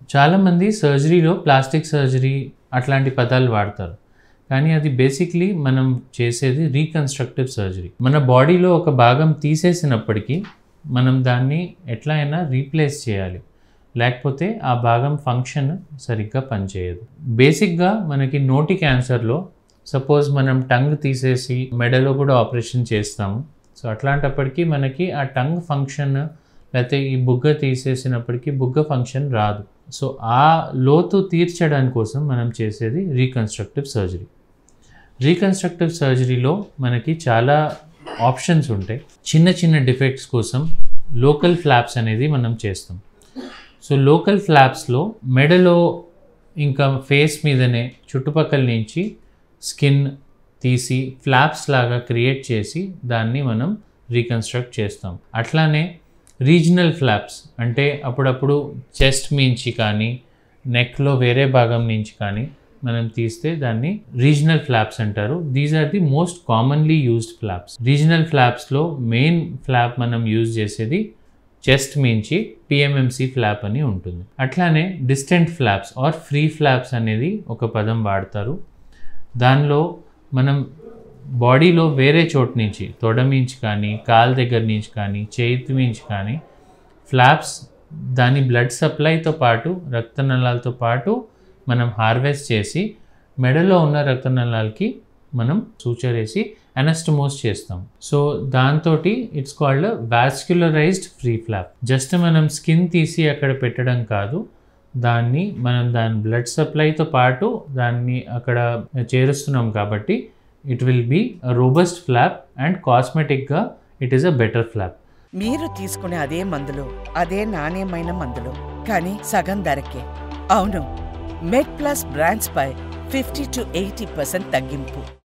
చాలామంది సర్జరీలో plastic surgery అట్లాంటి పదాలు వాడతారు కానీ అది బేసిక్లీ మనం చేసేది రీకన్స్ట్రక్టివ్ సర్జరీ మన బాడీలో ఒక భాగం తీసేసినప్పటికీ మనం దాన్ని ఎట్లా అయినా రీప్లేస్ చేయాలి లేకపోతే ఆ భాగం ఫంక్షన్ సరిగ్గా పనిచేయదు బేసిక్గా మనకి నోటి క్యాన్సర్లో సపోజ్ మనం టంగ్ తీసేసి మెడలో కూడా ఆపరేషన్ చేస్తాము సో అట్లాంటప్పటికీ మనకి ఆ టంగ్ ఫంక్షన్ లేకపోతే ఈ బుగ్గ తీసేసినప్పటికీ బుగ్గ ఫంక్షన్ రాదు సో ఆ లోతు తీర్చడానికి కోసం మనం చేసేది రీకన్స్ట్రక్టివ్ సర్జరీ రీకన్స్ట్రక్టివ్ సర్జరీలో మనకి చాలా ఆప్షన్స్ ఉంటాయి చిన్న చిన్న డిఫెక్ట్స్ కోసం లోకల్ ఫ్లాప్స్ అనేది మనం చేస్తాం సో లోకల్ ఫ్లాప్స్లో మెడలో ఇంకా ఫేస్ మీదనే చుట్టుపక్కల నుంచి స్కిన్ తీసి ఫ్లాప్స్ లాగా క్రియేట్ చేసి దాన్ని మనం రీకన్స్ట్రక్ట్ చేస్తాం అట్లానే రీజనల్ ఫ్లాప్స్ అంటే అప్పుడప్పుడు చెస్ట్ మించి కానీ నెక్లో వేరే భాగం నుంచి కానీ మనం తీస్తే దాన్ని రీజనల్ ఫ్లాప్స్ అంటారు these are the most commonly used flaps regional ఫ్లాప్స్లో మెయిన్ ఫ్లాప్ మనం యూజ్ చేసేది చెస్ట్ మించి పిఎంఎంసి ఫ్లాప్ అని ఉంటుంది అట్లానే distant flaps or free flaps అనేది ఒక పదం వాడతారు దానిలో మనం బాడీలో వేరే చోటు నుంచి తొడ మించి కానీ కాలు దగ్గర నుంచి కానీ చేతి మించి కానీ ఫ్లాప్స్ దాని బ్లడ్ సప్లైతో పాటు రక్తనళాలతో పాటు మనం హార్వెస్ట్ చేసి మెడలో ఉన్న రక్తనళాలకి మనం సూచరేసి అనస్టమోస్ చేస్తాం సో దాంతో it's called vascularised free flap just మనం స్కిన్ తీసి అక్కడ పెట్టడం కాదు దాన్ని మనం దాని బ్లడ్ సప్లైతో పాటు దాన్ని అక్కడ చేరుస్తున్నాం కాబట్టి it will be robust flap and కాస్మెటిక్గా it is a better flap మీరు తీసుకునే అదే మందులు అదే నాణ్యమైన మందులు కానీ సగం ధరకే అవును మెడ్ ప్లస్ బ్రాండ్స్ పై ఫిఫ్టీ టు ఎయిటీ పర్సెంట్ తగ్గింపు